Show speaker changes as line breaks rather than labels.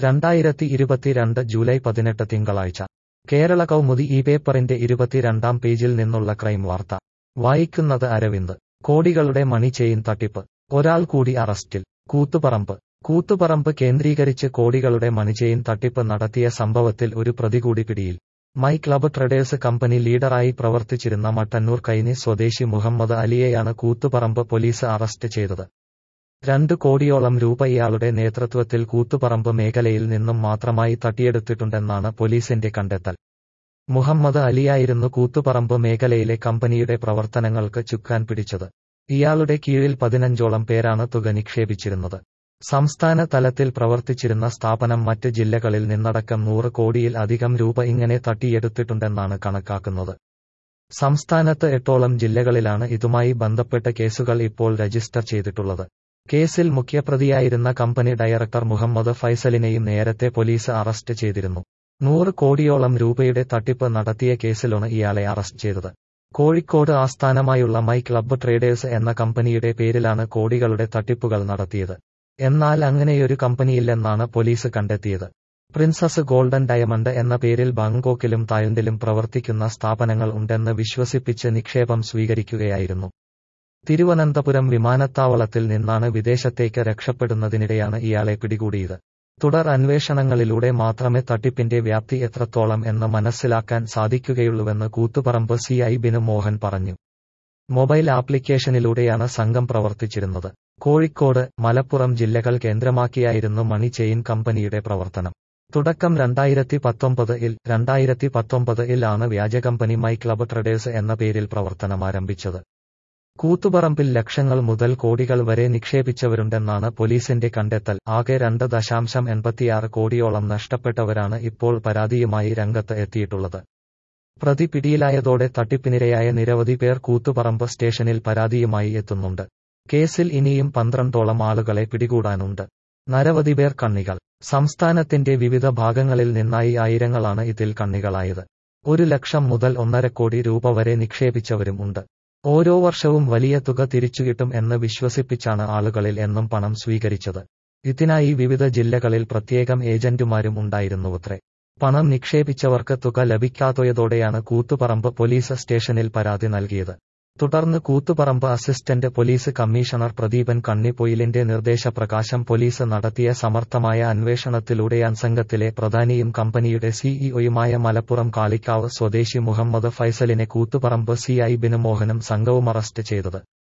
രണ്ടായിരത്തി ഇരുപത്തിരണ്ട് ജൂലൈ പതിനെട്ട് തിങ്കളാഴ്ച കേരള കൗമുദി ഈ പേപ്പറിന്റെ ഇരുപത്തിരണ്ടാം പേജിൽ നിന്നുള്ള ക്രൈം വാർത്ത വായിക്കുന്നത് അരവിന്ദ് കോടികളുടെ മണി ചെയിൻ തട്ടിപ്പ് ഒരാൾ കൂടി അറസ്റ്റിൽ കൂത്തുപറമ്പ് കൂത്തുപറമ്പ് കേന്ദ്രീകരിച്ച് കോടികളുടെ മണിചെയിൻ തട്ടിപ്പ് നടത്തിയ സംഭവത്തിൽ ഒരു പ്രതി കൂടി പിടിയിൽ മൈ ക്ലബ് ട്രഡേഴ്സ് കമ്പനി ലീഡറായി പ്രവർത്തിച്ചിരുന്ന മട്ടന്നൂർ കൈനി സ്വദേശി മുഹമ്മദ് അലിയെയാണ് കൂത്തുപറമ്പ് പോലീസ് അറസ്റ്റ് ചെയ്തത് രണ്ട് കോടിയോളം രൂപ ഇയാളുടെ നേതൃത്വത്തിൽ കൂത്തുപറമ്പ് മേഖലയിൽ നിന്നും മാത്രമായി തട്ടിയെടുത്തിട്ടുണ്ടെന്നാണ് പോലീസിന്റെ കണ്ടെത്തൽ മുഹമ്മദ് അലിയായിരുന്നു കൂത്തുപറമ്പ് മേഖലയിലെ കമ്പനിയുടെ പ്രവർത്തനങ്ങൾക്ക് ചുക്കാൻ പിടിച്ചത് ഇയാളുടെ കീഴിൽ പതിനഞ്ചോളം പേരാണ് തുക നിക്ഷേപിച്ചിരുന്നത് സംസ്ഥാന തലത്തിൽ പ്രവർത്തിച്ചിരുന്ന സ്ഥാപനം മറ്റ് ജില്ലകളിൽ നിന്നടക്കം നൂറ് കോടിയിൽ അധികം രൂപ ഇങ്ങനെ തട്ടിയെടുത്തിട്ടുണ്ടെന്നാണ് കണക്കാക്കുന്നത് സംസ്ഥാനത്ത് എട്ടോളം ജില്ലകളിലാണ് ഇതുമായി ബന്ധപ്പെട്ട കേസുകൾ ഇപ്പോൾ രജിസ്റ്റർ ചെയ്തിട്ടുള്ളത് കേസിൽ മുഖ്യപ്രതിയായിരുന്ന കമ്പനി ഡയറക്ടർ മുഹമ്മദ് ഫൈസലിനെയും നേരത്തെ പോലീസ് അറസ്റ്റ് ചെയ്തിരുന്നു നൂറ് കോടിയോളം രൂപയുടെ തട്ടിപ്പ് നടത്തിയ കേസിലാണ് ഇയാളെ അറസ്റ്റ് ചെയ്തത് കോഴിക്കോട് ആസ്ഥാനമായുള്ള മൈ ക്ലബ്ബ് ട്രേഡേഴ്സ് എന്ന കമ്പനിയുടെ പേരിലാണ് കോടികളുടെ തട്ടിപ്പുകൾ നടത്തിയത് എന്നാൽ അങ്ങനെയൊരു കമ്പനിയില്ലെന്നാണ് പോലീസ് കണ്ടെത്തിയത് പ്രിൻസസ് ഗോൾഡൻ ഡയമണ്ട് എന്ന പേരിൽ ബാങ്കോക്കിലും തായ്ലൻഡിലും പ്രവർത്തിക്കുന്ന സ്ഥാപനങ്ങൾ ഉണ്ടെന്ന് വിശ്വസിപ്പിച്ച് നിക്ഷേപം സ്വീകരിക്കുകയായിരുന്നു തിരുവനന്തപുരം വിമാനത്താവളത്തിൽ നിന്നാണ് വിദേശത്തേക്ക് രക്ഷപ്പെടുന്നതിനിടെയാണ് ഇയാളെ പിടികൂടിയത് തുടർ അന്വേഷണങ്ങളിലൂടെ മാത്രമേ തട്ടിപ്പിന്റെ വ്യാപ്തി എത്രത്തോളം എന്ന് മനസ്സിലാക്കാൻ സാധിക്കുകയുള്ളൂവെന്ന് കൂത്തുപറമ്പ് സി ഐ ബിനു മോഹൻ പറഞ്ഞു മൊബൈൽ ആപ്ലിക്കേഷനിലൂടെയാണ് സംഘം പ്രവർത്തിച്ചിരുന്നത് കോഴിക്കോട് മലപ്പുറം ജില്ലകൾ കേന്ദ്രമാക്കിയായിരുന്നു മണി ചെയിൻ കമ്പനിയുടെ പ്രവർത്തനം തുടക്കം രണ്ടായിരത്തി പത്തൊമ്പത് ഇൽ രണ്ടായിരത്തി പത്തൊമ്പത് ഇൽ ആണ് വ്യാജ കമ്പനി മൈ ക്ലബ് ട്രഡേഴ്സ് എന്ന പേരിൽ പ്രവർത്തനമാരംഭിച്ചത് കൂത്തുപറമ്പിൽ ലക്ഷങ്ങൾ മുതൽ കോടികൾ വരെ നിക്ഷേപിച്ചവരുണ്ടെന്നാണ് പോലീസിന്റെ കണ്ടെത്തൽ ആകെ രണ്ട് ദശാംശം എൺപത്തിയാറ് കോടിയോളം നഷ്ടപ്പെട്ടവരാണ് ഇപ്പോൾ പരാതിയുമായി രംഗത്ത് എത്തിയിട്ടുള്ളത് പ്രതി പിടിയിലായതോടെ തട്ടിപ്പിനിരയായ നിരവധി പേർ കൂത്തുപറമ്പ് സ്റ്റേഷനിൽ പരാതിയുമായി എത്തുന്നുണ്ട് കേസിൽ ഇനിയും പന്ത്രണ്ടോളം ആളുകളെ പിടികൂടാനുണ്ട് നരവധി പേർ കണ്ണികൾ സംസ്ഥാനത്തിന്റെ വിവിധ ഭാഗങ്ങളിൽ നിന്നായി ആയിരങ്ങളാണ് ഇതിൽ കണ്ണികളായത് ഒരു ലക്ഷം മുതൽ ഒന്നര കോടി രൂപ വരെ നിക്ഷേപിച്ചവരും ഉണ്ട് ഓരോ വർഷവും വലിയ തുക തിരിച്ചുകിട്ടും എന്ന് വിശ്വസിപ്പിച്ചാണ് ആളുകളിൽ എന്നും പണം സ്വീകരിച്ചത് ഇതിനായി വിവിധ ജില്ലകളിൽ പ്രത്യേകം ഏജന്റുമാരും ഉണ്ടായിരുന്നുവത്രേ പണം നിക്ഷേപിച്ചവർക്ക് തുക ലഭിക്കാത്തതോടെയാണ് കൂത്തുപറമ്പ് പോലീസ് സ്റ്റേഷനിൽ പരാതി നൽകിയത് തുടർന്ന് Koothuparamba assistant police commissioner Pradeepan കണ്ണിപ്പൊയിലിന്റെ നിർദ്ദേശപ്രകാശം പോലീസ് നടത്തിയ സമർത്ഥമായ അന്വേഷണത്തിലൂടെയാണ് സംഘത്തിലെ പ്രധാനിയും കമ്പനിയുടെ സിഇഒയുമായ മലപ്പുറം കാളിക്കാവ് സ്വദേശി മുഹമ്മദ് ഫൈസലിനെ കൂത്തുപറമ്പ് സി ഐ ബിനുമോഹനും സംഘവും അറസ്റ്റ് ചെയ്തത്